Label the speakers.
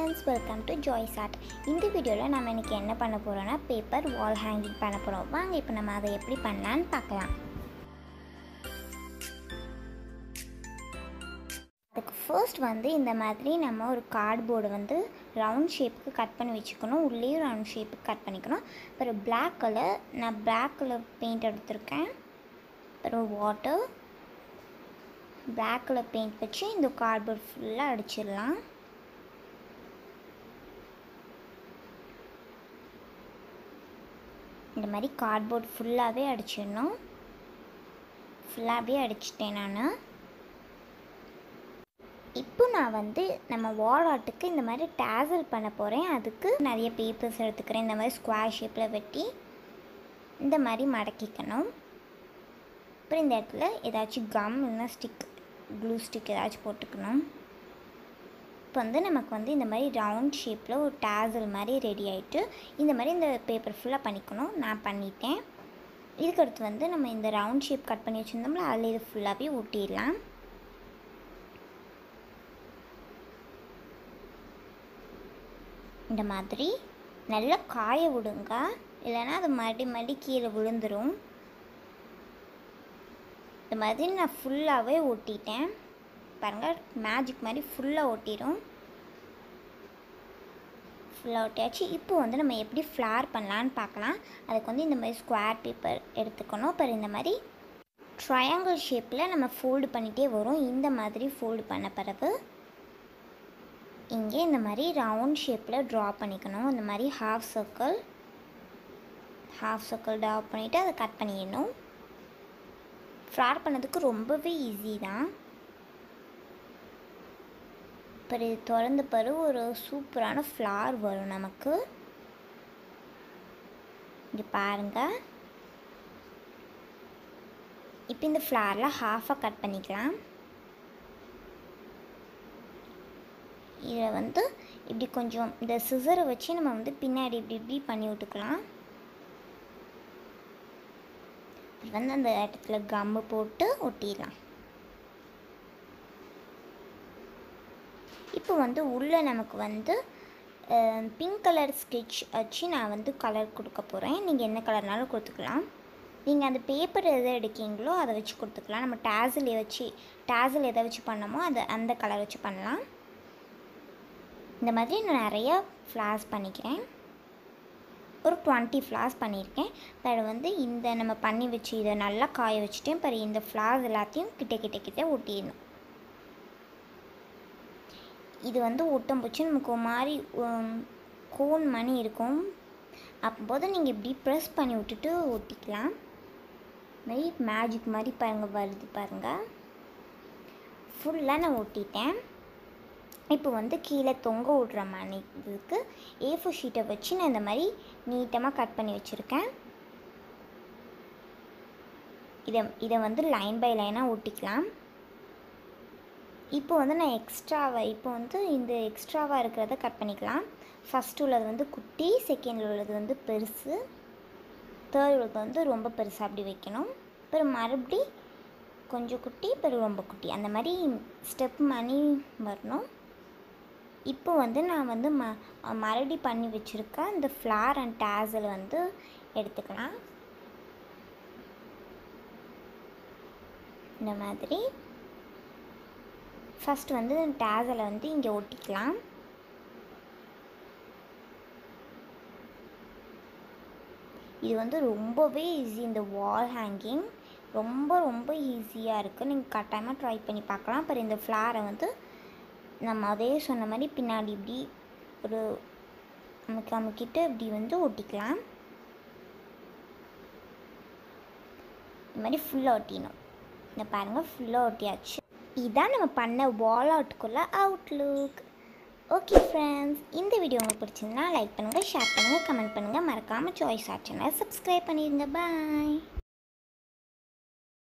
Speaker 1: friends welcome to Joy's art இந்த வீடியோவில் நம்ம இன்றைக்கி என்ன பண்ண போகிறோன்னா பேப்பர் வால் ஹேங்கிங் பண்ண போகிறோம் வாங்க இப்போ நம்ம அதை எப்படி பண்ணலான்னு பார்க்கலாம் அதுக்கு ஃபர்ஸ்ட் வந்து இந்த மாதிரி நம்ம ஒரு கார்ட்போர்டு வந்து ரவுண்ட் ஷேப்புக்கு கட் பண்ணி வச்சுக்கணும் உள்ளேயும் ரவுண்ட் ஷேப்புக்கு கட் பண்ணிக்கணும் அப்புறம் பிளாக் கலர் நான் பிளாக் கலர் பெயிண்ட் எடுத்திருக்கேன் அப்புறம் வாட்டர் பிளாக் கலர் பெயிண்ட் வச்சு இந்த கார்ட்போர்ட் ஃபுல்லாக அடிச்சிடலாம் இந்த மாதிரி கார்ட்போர்ட் ஃபுல்லாகவே அடிச்சிடணும் ஃபுல்லாகவே அடிச்சிட்டேன் நான் இப்போ நான் வந்து நம்ம வால் ஆர்ட்டுக்கு இந்த மாதிரி டேசல் பண்ண போகிறேன் அதுக்கு நிறைய பேப்பர்ஸ் எடுத்துக்கிறேன் இந்த மாதிரி ஸ்கொயர் ஷேப்பில் வெட்டி இந்த மாதிரி மடக்கிக்கணும் அப்புறம் இந்த இடத்துல ஏதாச்சும் கம் இல்லைன்னா ஸ்டிக் க்ளூ ஸ்டிக் ஏதாச்சும் போட்டுக்கணும் இப்போ வந்து நமக்கு வந்து இந்த மாதிரி ரவுண்ட் ஷேப்பில் ஒரு டேசல் மாதிரி ரெடி ஆகிட்டு இந்த மாதிரி இந்த பேப்பர் ஃபுல்லாக பண்ணிக்கணும் நான் பண்ணிட்டேன் இதுக்கடுத்து வந்து நம்ம இந்த ரவுண்ட் ஷேப் கட் பண்ணி வச்சுருந்தோம்ல அதில் இது ஃபுல்லாகவே ஒட்டிடலாம் இந்த மாதிரி நல்லா காய விடுங்க இல்லைன்னா அது மறுபடி மறுபடி கீழே விழுந்துடும் இந்த மாதிரி நான் ஃபுல்லாகவே ஒட்டிட்டேன் பாருங்கள் மேஜிக் மாதிரி ஃபுல்லாக ஒட்டிடும் ஃபுல்லாக ஒட்டியாச்சு இப்போ வந்து நம்ம எப்படி ஃப்ளார் பண்ணலான்னு பார்க்கலாம் அதுக்கு வந்து இந்த மாதிரி ஸ்கொயர் பேப்பர் எடுத்துக்கணும் அப்புறம் இந்த மாதிரி ட்ரையாங்கிள் ஷேப்பில் நம்ம ஃபோல்டு பண்ணிகிட்டே வரும் இந்த மாதிரி ஃபோல்டு பண்ண பிறகு இங்கே இந்த மாதிரி ரவுண்ட் ஷேப்பில் ட்ரா பண்ணிக்கணும் இந்த மாதிரி half circle half circle draw பண்ணிவிட்டு அதை கட் பண்ணிடணும் ஃப்ளார் பண்ணதுக்கு ரொம்பவே ஈஸி தான் இப்போ இது திறந்த பிறகு ஒரு சூப்பரான ஃப்ளார் வரும் நமக்கு இங்கே பாருங்கள் இப்போ இந்த ஃப்ளாரில் ஹாஃபாக கட் பண்ணிக்கலாம் இதில் வந்து இப்படி கொஞ்சம் இந்த சிசரை வச்சு நம்ம வந்து பின்னாடி இப்படி இப்படி பண்ணி விட்டுக்கலாம் வந்து அந்த இடத்துல கம்மு போட்டு ஒட்டிடலாம் இப்போ வந்து உள்ளே நமக்கு வந்து பிங்க் கலர் ஸ்கெட்ச் வச்சு நான் வந்து கலர் கொடுக்க போகிறேன் நீங்கள் என்ன கலர்னாலும் கொடுத்துக்கலாம் நீங்கள் அந்த பேப்பர் எதை எடுக்கீங்களோ அதை வச்சு கொடுத்துக்கலாம் நம்ம டேசில் வச்சு டேசில் எதை வச்சு பண்ணமோ அதை அந்த கலர் வச்சு பண்ணலாம் இந்த மாதிரி நான் நிறையா ஃப்ளாஸ் பண்ணிக்கிறேன் ஒரு டுவெண்ட்டி ஃப்ளாஸ் பண்ணியிருக்கேன் அதை வந்து இந்த நம்ம பண்ணி வச்சு இதை நல்லா காய வச்சுட்டேன் பிறகு இந்த ஃப்ளாஸ் எல்லாத்தையும் கிட்ட கிட்ட கிட்ட ஒட்டிடணும் இது வந்து ஒட்டம் போச்சு நமக்கு ஒரு மாதிரி கோன் மணி இருக்கும் அப்போது நீங்கள் இப்படி ப்ரெஸ் பண்ணி விட்டுட்டு ஒட்டிக்கலாம் மாதிரி மேஜிக் மாதிரி பாருங்கள் வருது பாருங்கள் ஃபுல்லாக நான் ஒட்டிட்டேன் இப்போ வந்து கீழே தொங்க விட்ற மாதிரி இதுக்கு ஏ ஃபோர் ஷீட்டை வச்சு நான் இந்த மாதிரி நீட்டமாக கட் பண்ணி வச்சுருக்கேன் இதை இதை வந்து லைன் பை லைனாக ஒட்டிக்கலாம் இப்போ வந்து நான் எக்ஸ்ட்ராவை இப்போ வந்து இந்த எக்ஸ்ட்ராவாக இருக்கிறத கட் பண்ணிக்கலாம் ஃபஸ்ட் உள்ளது வந்து குட்டி செகண்டில் உள்ளது வந்து பெருசு தேர்ட் உள்ளது வந்து ரொம்ப பெருசு அப்படி வைக்கணும் அப்புறம் மறுபடி கொஞ்சம் குட்டி அப்புறம் ரொம்ப குட்டி அந்த மாதிரி ஸ்டெப் மணி வரணும் இப்போ வந்து நான் வந்து ம மறுபடி பண்ணி வச்சுருக்க இந்த ஃப்ளார் அண்ட் டேசல் வந்து எடுத்துக்கலாம் இந்த மாதிரி ஃபஸ்ட் வந்து டேசலை வந்து இங்கே ஒட்டிக்கலாம் இது வந்து ரொம்பவே ஈஸி இந்த வால் ஹேங்கிங் ரொம்ப ரொம்ப ஈஸியாக இருக்குது நீங்கள் கட்டாயமாக ட்ரை பண்ணி பார்க்கலாம் அப்புறம் இந்த ஃப்ளாரை வந்து நம்ம அதே சொன்ன மாதிரி பின்னாடி இப்படி ஒரு நமக்கு அமுக்கிட்டு இப்படி வந்து ஒட்டிக்கலாம் இந்த மாதிரி ஃபுல்லாக ஒட்டிடணும் இந்த பாருங்கள் ஃபுல்லாக ஒட்டியாச்சு இதான் நம்ம பண்ண வால் அவுட்டுக்குள்ளே அவுட்லுக் ஓகே ஃப்ரெண்ட்ஸ் இந்த வீடியோ உங்களுக்கு பிடிச்சிருந்தா லைக் பண்ணுங்கள் ஷேர் பண்ணுங்கள் கமெண்ட் பண்ணுங்கள் மறக்காமல் சாய்ஸ் ஆச்சுன்னா சப்ஸ்கிரைப் பண்ணிடுங்க பாய்